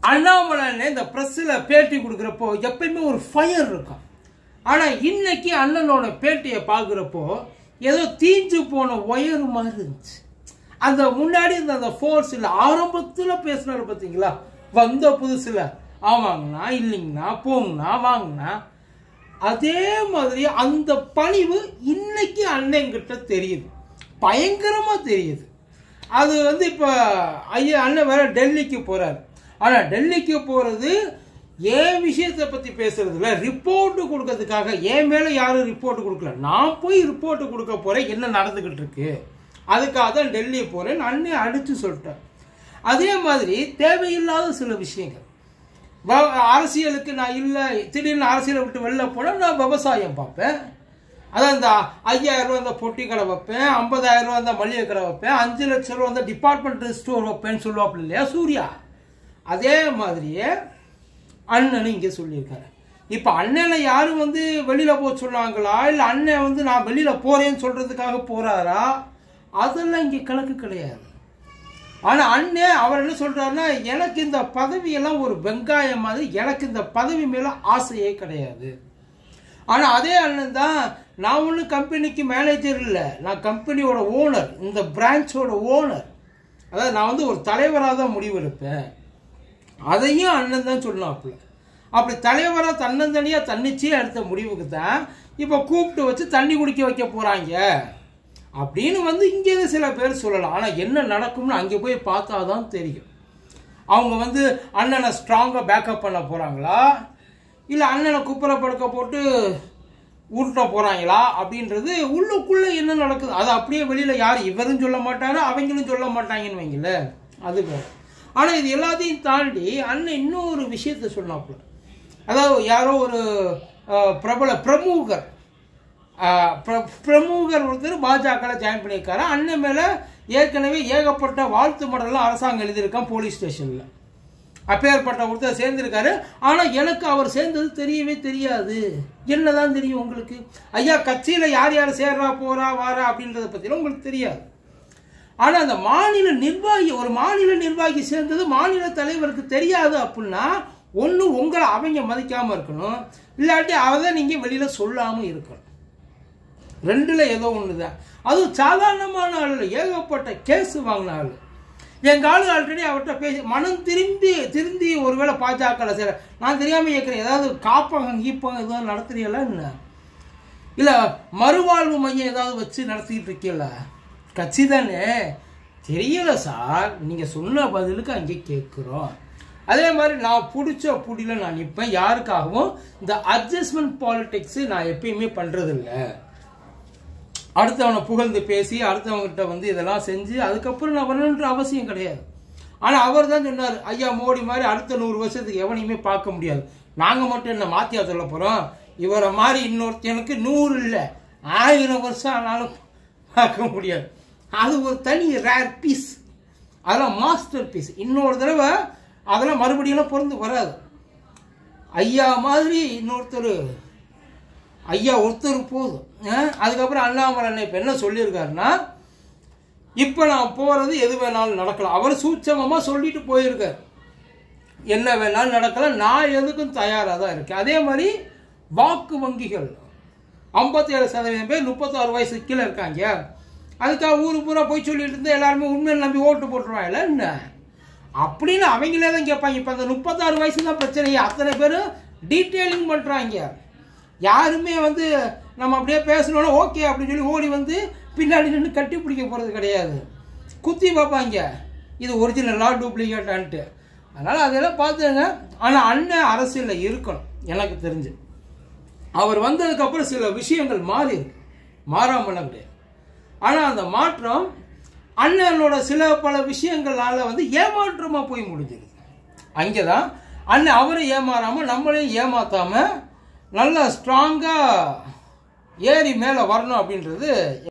அண்ணாமலை இந்த பிரஸ்ல பேட்டி கொடுக்குறப்போ எப்பயுமே ஒரு ஃபயர் இருக்கும் ஆனா இன்னைக்கு அண்ணனோட பேட்டியை பார்க்குறப்போ ஏதோ தீஞ்சு போன ஒயர் மாதிரி இருந்துச்சு அந்த முன்னாடி இருந்த அந்த ஃபோர்ஸ் இல்லை ஆரம்பத்தில் பேசினாரு பார்த்தீங்களா வந்த புதுசுல ஆமாங்கண்ணா இல்லைங்கண்ணா போங்கண்ணா வாங்கண்ணா அதே மாதிரி அந்த பணிவு இன்னைக்கு அண்ணன்கிட்ட தெரியுது பயங்கரமா தெரியுது அது வந்து இப்போ ஐயா அண்ணன் வேற டெல்லிக்கு போறாரு ஆனா டெல்லிக்கு போறது ஏன் விஷயத்தை பத்தி பேசுறதுல ரிப்போர்ட் கொடுக்கறதுக்காக என் மேல யாரும் ரிப்போர்ட் கொடுக்கல நான் போய் ரிப்போர்ட் கொடுக்க போறேன் என்ன நடந்துகிட்டு இருக்கு அதுக்காக தான் டெல்லி போறேன் அண்ணன் அடிச்சு சொல்லிட்டேன் அதே மாதிரி தேவையில்லாத சில விஷயங்கள் வ- அரசியலுக்கு நான் இல்லை திடீர்னு அரசியலை விட்டு வெளில போனால் நான் விவசாயம் பார்ப்பேன் அதான் இந்த ஐயாயிரம் ரூபா இந்த பொட்டி கடை வைப்பேன் ஐம்பதாயிரம் ரூபா இந்த மளிகை கடை வைப்பேன் அஞ்சு லட்சம் ரூபா இந்த டிபார்ட்மெண்டல் ஸ்டோர் வைப்பேன்னு சொல்லுவாப்புல இல்லையா சூர்யா அதே மாதிரியே அண்ணன் இங்கே சொல்லியிருக்காரு இப்போ அண்ணனை யாரும் வந்து வெளியில் போக சொன்னாங்களா இல்லை அண்ணன் வந்து நான் வெளியில் போகிறேன்னு சொல்கிறதுக்காக போகிறாரா அதெல்லாம் இங்கே கணக்கு கிடையாது ஆனா அண்ணன் அவர் என்ன சொல்றாருன்னா எனக்கு இந்த பதவி எல்லாம் ஒரு வெங்காயம் மாதிரி எனக்கு இந்த பதவி மேல ஆசையே கிடையாது ஆனா அதே அண்ணன் தான் நான் ஒன்றும் கம்பெனிக்கு மேனேஜர் இல்லை நான் கம்பெனியோட ஓனர் இந்த பிரான்ச்சோட ஓனர் அதாவது நான் வந்து ஒரு தலைவராக தான் முடிவெடுப்பேன் அதையும் அண்ணன் தான் சொன்னாப்புல அப்படி தலைவராக தன்னந்தனியாக தன்னிச்சையாக எடுத்த முடிவுக்கு தான் இப்போ கூப்பிட்டு வச்சு தண்ணி குடிக்க வைக்க போகிறாங்க அப்படின்னு வந்து இங்கே சில பேர் சொல்லலாம் ஆனால் என்ன நடக்கும்னு அங்கே போய் பார்த்தா தான் தெரியும் அவங்க வந்து அண்ணனை ஸ்ட்ராங்காக பேக்கப் பண்ண போகிறாங்களா இல்லை அண்ணனை குப்புற படுக்க போட்டு உருட்ட போகிறாங்களா அப்படின்றது உள்ளுக்குள்ளே என்ன நடக்குது அது அப்படியே வெளியில் யார் இவரும் சொல்ல மாட்டாரு அவங்களும் சொல்ல மாட்டாங்கன்னு வைங்கள அது வேறு ஆனால் இது எல்லாத்தையும் தாண்டி அண்ணன் இன்னொரு விஷயத்த சொன்னாப்புல அதாவது யாரோ ஒரு அஹ், பிரபல பிரமுகர் ஆஹ் பிர- பிரமுகர் ஒருத்தர் பாஜக ஜாயின் பண்ணியிருக்காரு அண்ணன் மேல ஏற்கனவே ஏகப்பட்ட வாழ்த்து மடலாம் அரசாங்கம் எழுதியிருக்கான் போலீஸ் ஸ்டேஷன்ல அப்பேற்பட்ட ஒருத்தர் சேர்ந்திருக்காரு ஆனா எனக்கு அவர் சேர்ந்தது தெரியவே தெரியாது என்னதான் தெரியும் உங்களுக்கு ஐயா கட்சியில யார் யார் சேர்றா போறா வாரா அப்படின்றத பத்திலாம் உங்களுக்கு தெரியாது ஆனா அந்த மாநில நிர்வாகி ஒரு மாநில நிர்வாகி சேர்ந்தது மாநில தலைவருக்கு தெரியாது அப்படின்னா ஒண்ணு உங்களை அவங்க மதிக்காம இருக்கணும் இல்லாட்டி அதை நீங்க வெளியில சொல்லாம இருக்கணும் ரெண்டுல ஏதோ ஒன்று தான் அதுவும் சாதாரணமான ஆள் இல்ல, ஏகப்பட்ட கேஸ் வாங்கின ஆள் எங்க ஆளு ஆல்ரெடி அவர்கிட்ட பேசி மனம் திரும்பி திருந்தி ஒருவேளை பாஜக சேர நான் தெரியாம கேட்குறேன் ஏதாவது காப்பகம் கீப்பகம் எதுவும் நடத்துறீங்களா என்ன இல்ல மறுவாழ்வு மையம் ஏதாவது வச்சு நடத்திட்டு இருக்கீங்களா கட்சி தானே தெரியல சார் நீங்க சொன்ன பதிலுக்கு அங்கே கேட்குறோம் அதே மாதிரி நான் பிடிச்ச புடியில நான் நிற்பேன் யாருக்காகவும் இந்த அட்ஜஸ்ட்மெண்ட் பாலிடிக்ஸ் நான் எப்பயுமே பண்றதில்ல அடுத்தவனை புகழ்ந்து பேசி அடுத்தவங்ககிட்ட வந்து இதெல்லாம் செஞ்சு அதுக்கப்புறம் நான் வரணுன்ற அவசியம் கிடையாது ஆனா அவர் தான் சொன்னார் ஐயா மோடி மாதிரி அடுத்த நூறு வருஷத்துக்கு எவனையுமே பார்க்க முடியாது நாங்க மட்டும் என்ன மாத்தியா சொல்ல போறோம் இவரை மாதிரி இன்னொருத்தனுக்கு நூறு இல்லை ஆயிரம் வருஷம் ஆனாலும் பார்க்க முடியாது அது ஒரு தனி ரேர் பீஸ் அதெல்லாம் மாஸ்டர் பீஸ் இன்னொரு தடவை அதெல்லாம் மறுபடியும் பொருந்து வராது ஐயா மாதிரி இன்னொருத்தர் ஐயா ஒருத்தர் போதும் அஹ் அதுக்கப்புறம் அண்ணாமலை அண்ணன் இப்போ என்ன சொல்லியிருக்காருன்னா இப்போ நான் போகிறது எது வேணாலும் நடக்கலாம் அவர் சூட்சமமாக சொல்லிட்டு போயிருக்கார் என்ன வேணாலும் நடக்கலாம் நான் எதுக்கும் தயாராக தான் இருக்கேன் அதே மாதிரி வாக்கு வங்கிகள் ஐம்பத்தேழு சதவீதம் பேர் முப்பத்தாறு வயசு கீழே இருக்காங்க அதுக்காக ஊரு பூரா போய் சொல்லிட்டு இருந்தா எல்லாருமே உண்மையில் நம்பி ஓட்டு போட்டுருவாங்கல்ல என்ன அப்படின்னு அவங்களே தான் கேட்பாங்க இப்போ அந்த முப்பத்தாறு வயசு தான் பிரச்சனையே அத்தனை பேரும் டீட்டெயிலிங் பண்ணுறாங்க யாருமே வந்து நம்ம அப்படியே பேசணும்னா ஓகே அப்படின்னு சொல்லி ஓடி வந்து பின்னாடி நின்று கட்டி பிடிக்க போகிறது கிடையாது குத்தி பார்ப்பாங்க இது ஒரிஜினலா டூப்ளிகேட்டான்ட்டு அதனால் அதெல்லாம் பார்த்துங்க ஆனால் அண்ணன் அரசியலில் இருக்கணும் எனக்கு தெரிஞ்சு அவர் வந்ததுக்கப்புறம் சில விஷயங்கள் மாறி இருக்கு மாறாமலாம் கிடையாது ஆனால் அந்த மாற்றம் அண்ணனோட சில பல விஷயங்களால வந்து ஏமாற்றமாக போய் முடிஞ்சிருது அங்கே தான் அண்ணன் அவரும் ஏமாறாமல் நம்மளையும் ஏமாத்தாம நல்லா ஸ்ட்ராங்காக ஏறி மேலே வரணும் அப்படின்றது